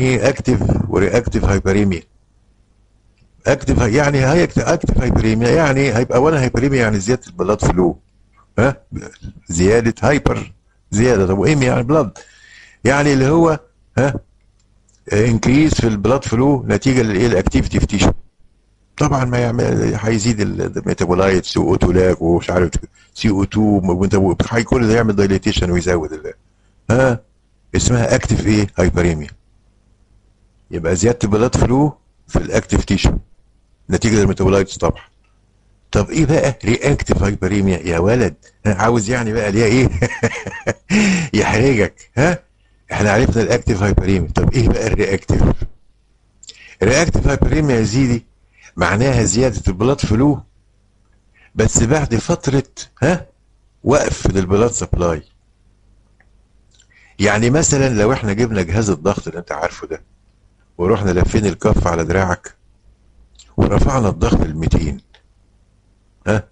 ايه اكتف ورياكتيف هايبريميا اكتف يعني هي اكتف هايبريميا يعني هيبقى اولا هايبريميا يعني زياده البلاد فلو ها زياده هايبر زياده طب وايه يعني بلاد يعني اللي هو ها انكريز في البلاد فلو نتيجه للايه الاكتيفيتي في تيشو طبعا ما يعمل هيزيد الميتابولايتس واوتولاك ومش عارف سي او 2 كل ده يعمل دايليتيشن ويزود ال ها اسمها اكتف ايه هايبريميا يبقى زياده البلاد فلو في الاكتف تيشو نتيجه للميتابولايتس طبعا طب ايه بقى رياكتيف هايبريميا يا ولد عاوز يعني بقى ليها ايه يحرجك ها احنا عرفنا الاكتيف هايبريميا طب ايه بقى الرياكتيف الرياكتيف هايبريميا يا سيدي معناها زياده البلاد فلو بس بعد فتره ها وقف للبلاد سبلاي يعني مثلا لو احنا جبنا جهاز الضغط اللي انت عارفه ده ورحنا لفين الكف على دراعك ورفعنا الضغط ل 200 ها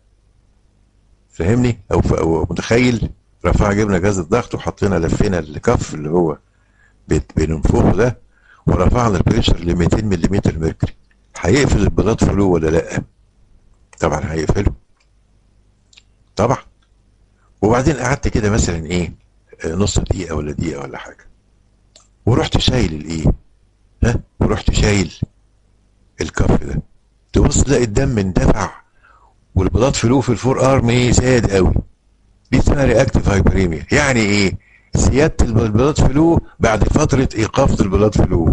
فاهمني او, أو متخيل رفع جبنا جهاز الضغط وحطينا لفينا الكف اللي هو بننفخه ده ورفعنا البريشر ل 200 ملم ميركوري هيقفل البلاد فلو ولا لا طبعا هيقفله طبعا وبعدين قعدت كده مثلا ايه نص دقيقه ولا دقيقه ولا حاجه ورحت شايل الايه ها ورحت شايل الكف ده تبص تلاقي الدم اندفع والبلاد فلو في الفور ارم ايه زاد قوي دي اسمها رياكتيف هايبريميا يعني ايه زياده البلاد فلو بعد فتره ايقاف البلاد فلو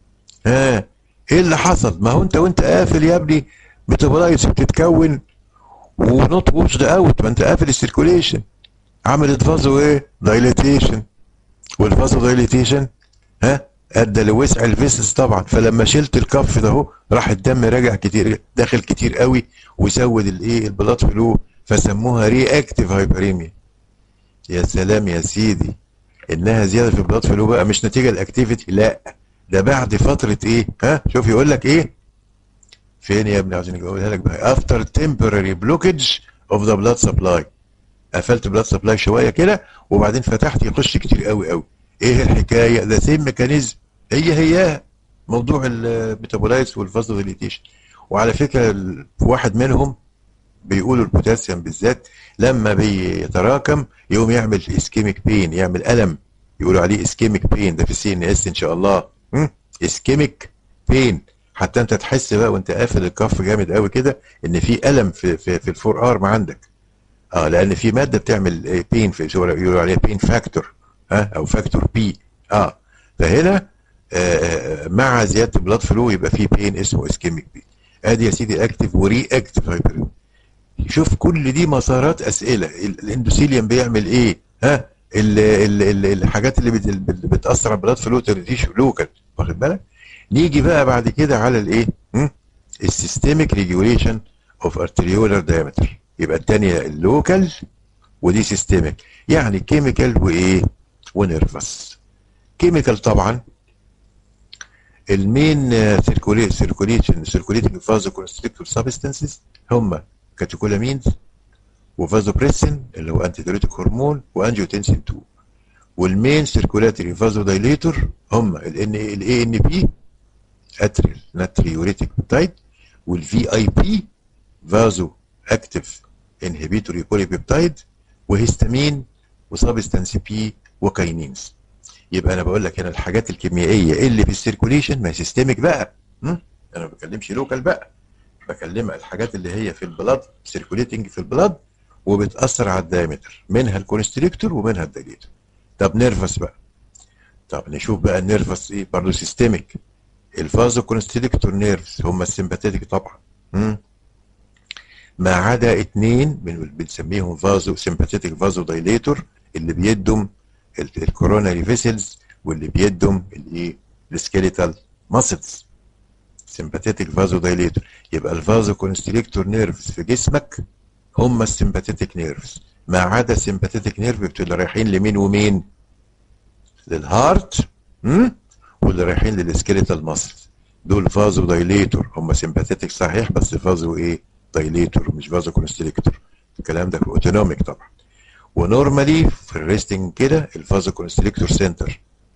ها ايه اللي حصل ما هو انت وانت قافل يا ابني ميتابولايتس بتتكون ونوت ووشد اوت ما انت قافل السيركوليشن عملت فازو ايه دايليتيشن والفازو دايليتيشن ها ادى لوسع الفيسس طبعا فلما شلت الكف ده اهو راح الدم راجع كتير داخل كتير قوي وزود الايه البلاد فلو فسموها ري اكتيف هايبريميا يا سلام يا سيدي انها زياده في البلاد فلو بقى مش نتيجه الاكتيفيتي لا ده بعد فتره ايه ها شوف يقول لك ايه فين يا ابني عشان اقولها لك بقى افتر temporary blockage of the blood supply قفلت بلاد سبلاي شويه كده وبعدين فتحت يخش كتير قوي قوي ايه الحكايه ده سيم ميكانيزم هي هي موضوع الميتابولايتس والفازوديليتيشن وعلى فكره واحد منهم بيقولوا البوتاسيوم بالذات لما بيتراكم يقوم يعمل اسكيميك بين يعمل الم يقولوا عليه اسكيميك بين ده في السي ان اس ان شاء الله اسكيميك بين حتى انت تحس بقى وانت قافل الكف جامد قوي كده ان في الم في في, في الفور ارم عندك اه لان في ماده بتعمل بين في يقولوا عليها بين فاكتور ها او فاكتور بي اه فهنا آه مع زياده البلاد فلو يبقى في بين اسمه اسكيميك بين ادي يا سيدي اكتف وري اكتف هايبرين شوف كل دي مسارات اسئله الاندوثيليوم بيعمل ايه ها ال ال ال الحاجات اللي بتاثر على البلاد فلو ترديش لوكال واخد بالك نيجي بقى بعد كده على الايه السيستميك ريجوليشن اوف ارتريولار دايمتر يبقى الثانيه اللوكال ودي سيستميك يعني كيميكال وايه ونيرفس كيميكال طبعا المين سيركوليشن سيركوليتنج فازو كونستريكتور سبستانسز هم كاتيكولامينز وفازوبريسين اللي هو انتي دايوريتيك هرمون وانجيوتنسين 2 والمين سيركولاتري فازو دايليتور هم الان الاي ان بي اتريال ناتريوريتيك بيبتايد والفي اي بي فازو اكتيف انهبيتوري بولي بيبتايد وهيستامين وسبستانس بي وكاينينز يبقى انا بقول لك هنا الحاجات الكيميائيه اللي في السيركوليشن ما سيستميك بقى م? انا ما بكلمش لوكال بقى بكلمها الحاجات اللي هي في البلاد سيركوليتنج في البلاد وبتاثر على الدايمتر منها الكونستريكتور ومنها الدايليتور طب نيرفس بقى طب نشوف بقى النيرفس ايه برضه سيستميك الفازو كونستريكتور نيرفز هم السمباتيك طبعا م? ما عدا اتنين بنسميهم فازو سمباتيك فازو دايليتور اللي بيدم الكوروناري فيسلز واللي بيدم الايه السكيليتال ماسلز سمباتيك فازو دايليتور يبقى الفازو كونستريكتور نيرفز في جسمك هم السمباتيك نيرفز ما عدا السمباتيك نيرف بتبقى رايحين لمين ومين للهارت واللي رايحين للسكيليتال ماسلز دول فازو دايليتور هم سمباتيك صحيح بس فازو ايه دايليتور مش فازو كونستريكتور الكلام ده في اوتونوميك طبعا ونورمالي في الريستنج كده الفازو كونستريكتور سنتر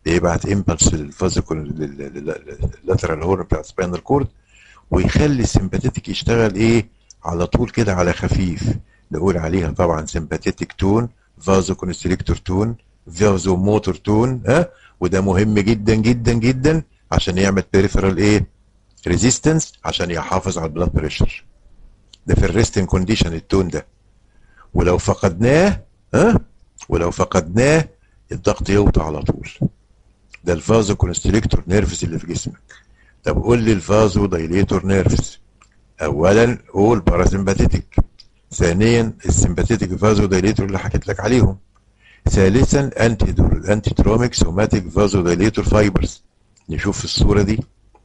بيبعت امبلس للفازيكول اللاترال هورن بتاع السباينال كورد ويخلي السمباتيتك يشتغل ايه على طول كده على خفيف نقول عليها طبعا سمباتيتك تون فازو كونستريكتور تون فازو موتور تون ها وده مهم جدا جدا جدا عشان يعمل بيريفرال ايه ريزيستنس عشان يحافظ على البلاد بريشر ده في الريستنج كونديشن التون ده ولو فقدناه ها ولو فقدناه الضغط يوطى على طول ده الفازو كونستريكتور نيرفز اللي في جسمك طب قول لي الفازو دايليتور نيرفز اولا قول باراسمباتيتك ثانيا السمباتيتك فازو دايليتور اللي حكيت لك عليهم ثالثا انتي انتي تروميك سوماتيك فازو دايليتور فايبرز نشوف في الصوره دي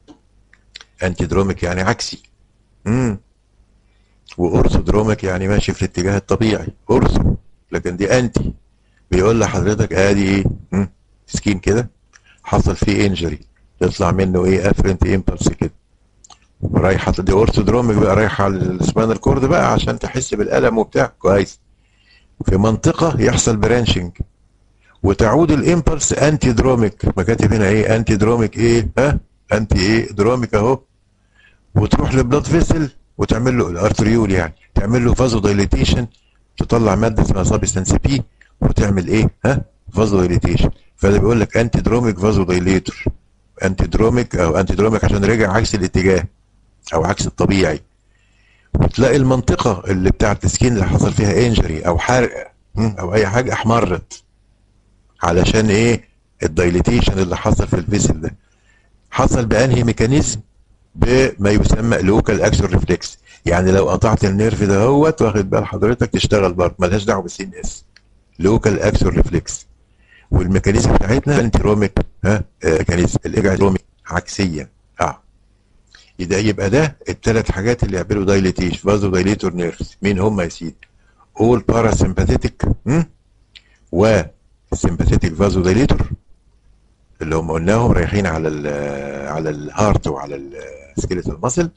انتي دروميك يعني عكسي امم واورثودروميك يعني ماشي في الاتجاه الطبيعي اورثو لكن دي انتي بيقول لحضرتك ادي ايه مم. سكين كده حصل فيه انجري يطلع منه ايه افرنت امبلس كده رايحه دي اورثودروميك بقى رايحه على السباينال كورد بقى عشان تحس بالالم وبتاع كويس في منطقه يحصل برانشنج وتعود الامبلس انتي دروميك ما كاتب هنا ايه انتي دروميك ايه ها انتي ايه دروميك اهو وتروح لبلاد فيسل وتعمل له الارتريول يعني تعمل له فازو دايليتيشن تطلع ماده اسمها سابستنس بي وتعمل ايه ها فازو دايليتيشن فده بيقول لك انتي دروميك فازو دايليتور انتي دروميك او انتي دروميك عشان رجع عكس الاتجاه او عكس الطبيعي وتلاقي المنطقه اللي بتاعت السكين اللي حصل فيها انجري او حرق او اي حاجه احمرت علشان ايه الدايليتيشن اللي حصل في الفيسل ده حصل بانهي ميكانيزم بما يسمى لوكال اكشن ريفلكس يعني لو قطعت النيرف ده هوت واخد بال حضرتك تشتغل برضه ملهاش دعوه بالسي ان اس لوكال اكشن ريفلكس والميكانيزم بتاعتنا انتروميك ها ميكانيزم الاجعادروميك عكسيا اه يبقى يبقى ده الثلاث حاجات اللي يعملوا دايليتيشن فازو دايليتور نيرفز مين هم يا سيدي؟ اول باراسمباثيتك والسمباثيتك فازو دايليتور اللي هم قلناهم رايحين على ال على الهارت وعلى السكيلتال ماسل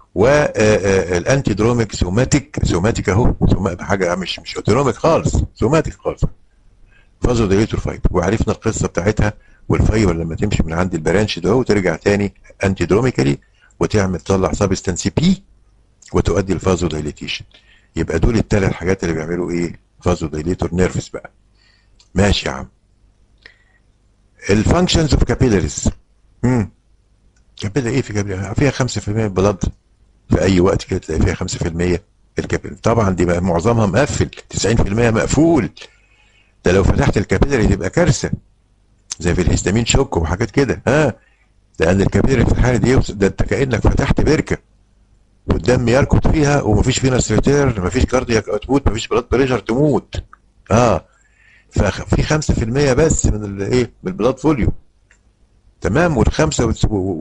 والانتي دروميك سوماتيك سوماتيك اهو حاجه مش مش اوتونوميك خالص سوماتيك خالص فازو دايليتور فايبر وعرفنا القصه بتاعتها والفايبر لما تمشي من عند البرانش ده وترجع تاني انتي دروميكالي وتعمل تطلع سبستانس بي وتؤدي الفازو دايليتيشن يبقى دول الثلاث حاجات اللي بيعملوا ايه فازو دايليتور نيرفس بقى ماشي يا عم الفانكشنز اوف كابيلاريز امم كابيلاري ايه في كابيلاري فيها 5% بلد في اي وقت كده تلاقي فيها 5% الكابيلاري طبعا دي بقى معظمها مقفل 90% مقفول ده لو فتحت الكابيلاري تبقى كارثه زي في الهستامين شوك وحاجات كده ها لان الكابيلاري في الحاله دي ده انت كانك فتحت بركه والدم يركض فيها ومفيش فينا ريتير مفيش كاردياك اوتبوت مفيش بلاد بريشر تموت اه ففي 5% بس من الايه من البلاد فوليو تمام والخمسه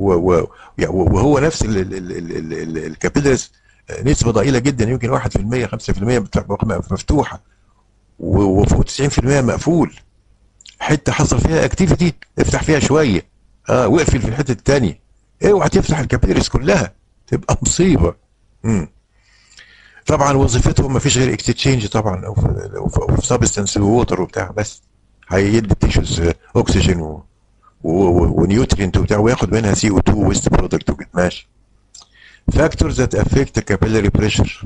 وهو نفس الكابيلاريز نسبه ضئيله جدا يمكن 1% 5% مفتوحه وفوق 90% مقفول حته حصل فيها اكتيفيتي افتح فيها شويه اه واقفل في الحته الثانيه اوعى تفتح الكابيلاريز كلها تبقى مصيبه امم طبعا وظيفتهم ما فيش غير اكستشينج طبعا او في سبستنس ووتر وبتاع بس هيدي التيشوز اكسجين و... ونيوترينت وبتاع وياخد منها سي او 2 ويست برودكت وكده ماشي فاكتورز ذات افكت كابيلاري بريشر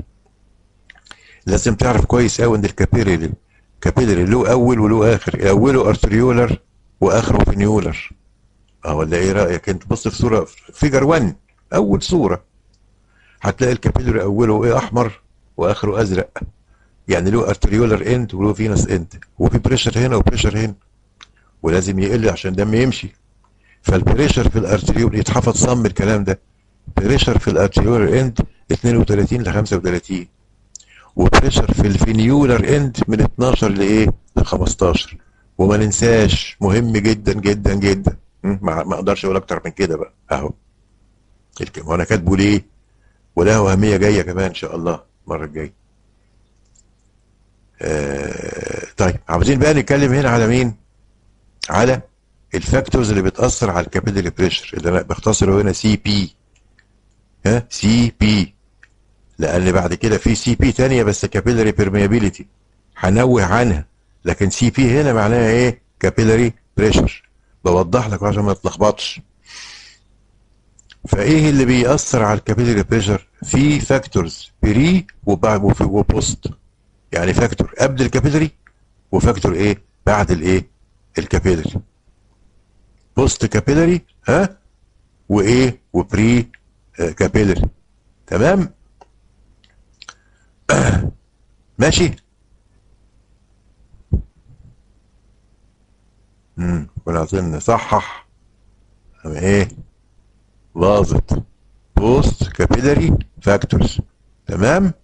لازم تعرف كويس قوي ان الكابيلاري كابيلاري له اول وله اخر اوله ارتريولر واخره فينيولر اه ولا ايه رايك انت بص في صوره فيجر 1 اول صوره هتلاقي الكابيلاري اوله ايه احمر واخره ازرق يعني له ارتريولر اند وله فينس اند وفي بريشر هنا وبريشر هنا ولازم يقل عشان الدم يمشي فالبريشر في الارتريول يتحفظ صم الكلام ده بريشر في الارتريولر اند 32 ل 35 وبريشر في الفينيولر اند من 12 لايه ل 15 وما ننساش مهم جدا جدا جدا ما اقدرش اقول اكتر من كده بقى اهو وانا كاتبه ليه وله اهميه جايه كمان ان شاء الله المره الجايه آه طيب عاوزين بقى نتكلم هنا على مين على الفاكتورز اللي بتاثر على الكابيلاري بريشر اللي انا بختصره هنا سي بي ها سي بي لان بعد كده في سي بي ثانيه بس كابيلاري بيرميابيليتي هنوه عنها لكن سي بي هنا معناها ايه كابيلاري بريشر بوضح لك عشان ما تتلخبطش فايه اللي بيأثر على الكابيلاري بريشر في فاكتورز بري وبعد وفي- وبوست يعني فاكتور قبل الكابيلاري وفاكتور ايه بعد الايه الكابيلاري بوست كابيلاري ها وايه وبري آه، كابيلاري تمام ماشي امم كنا عايزين نصحح أما ايه باظت بوست كابيلاري فاكتورز تمام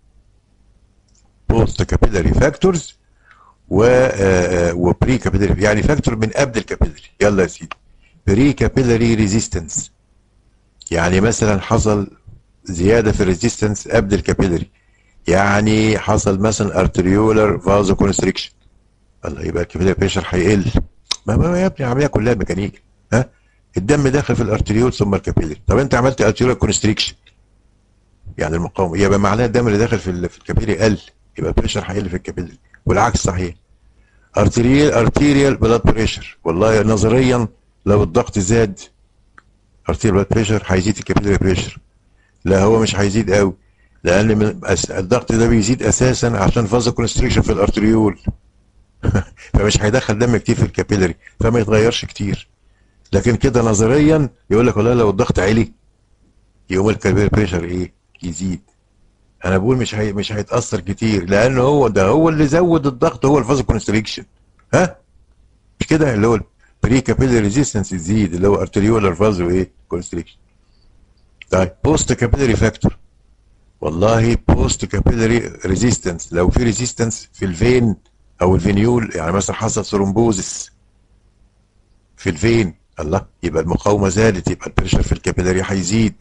بوست كابيلاري فاكتورز و وبري كابيلاري يعني فاكتور من قبل الكابيلاري يلا يا سيدي بري كابيلاري ريزيستنس يعني مثلا حصل زياده في الريزيستنس قبل الكابيلاري يعني حصل مثلا ارتريولر فازو كونستريكشن الله يبقى الكابيلاري بريشر هيقل ما ما يا ابني العمليه كلها ميكانيكا ها الدم داخل في الارتريول ثم الكابيلاري طب انت عملت ارتريولر كونستريكشن يعني المقاومه يبقى معناها الدم اللي داخل في ال- في الكابيلاري قل يبقى البريشر هيقل في الكابيلاري والعكس صحيح ارتريال ارتيريال بلاد بريشر والله نظريا لو الضغط زاد ارتيريال بلاد بريشر هيزيد الكابيلاري بريشر لا هو مش هيزيد قوي لان من أس- الضغط ده بيزيد اساسا عشان فازو كونستريكشن في الارتريول فمش هيدخل دم كتير في الكابيلاري فما يتغيرش كتير لكن كده نظريا يقول لك والله لو الضغط عالي يقوم الكابيلاري بريشر ايه يزيد انا بقول مش هي مش هيتاثر كتير لان هو ده هو اللي زود الضغط هو الفازو كونستريكشن ها مش كده اللي هو البري كابيلاري ريزيستنس يزيد اللي هو ارتريولار فازو ايه كونستريكشن طيب بوست كابيلاري فاكتور والله بوست كابيلاري ريزيستنس لو في ريزيستنس في الفين او الفينيول يعني مثلا حصل ثرومبوزس في الفين الله يبقى المقاومه زادت يبقى البريشر في الكابيلاري هيزيد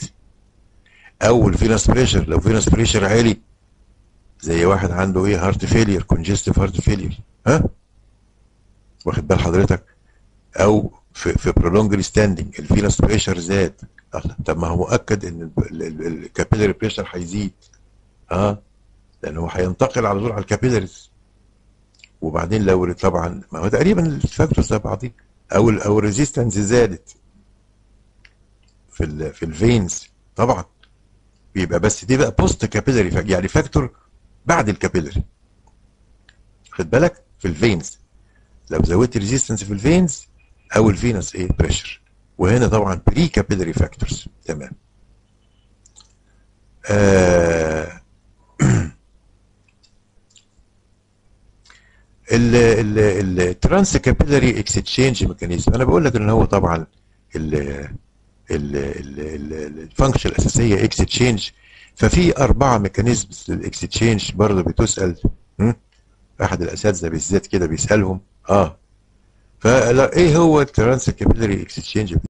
او الفينس بريشر لو فينس بريشر عالي زي واحد عنده ايه هارت فيلير كونجستيف هارت فيلير ها واخد بال حضرتك او في في برولونج ستاندنج الفينس بريشر زاد الله طب ما هو مؤكد ان الكابيلاري بريشر هيزيد اه لان هو هينتقل على طول على الكابيلاريز وبعدين لو طبعا ما هو تقريبا الفاكتورز زي بعضيه او ال او الريزيستنس زادت في ال في الفينز طبعا بيبقى بس دي بقى بوست كابيلاري يعني فاكتور بعد الكابيلاري خد بالك في الفينز لو زودت ريزيستنس في الفينز او الفينس ايه بريشر وهنا طبعا بري كابيلاري فاكتورز تمام آه الترانس كابيلاري اكستشينج ميكانيزم انا بقول لك ان هو طبعا الفانكشن الاساسيه اكستشينج ففي اربعه ميكانيزمز للاكستشينج برضه بتسال م? احد الاساتذه بالذات كده بيسالهم اه فايه هو الترانس كابيلاري اكستشينج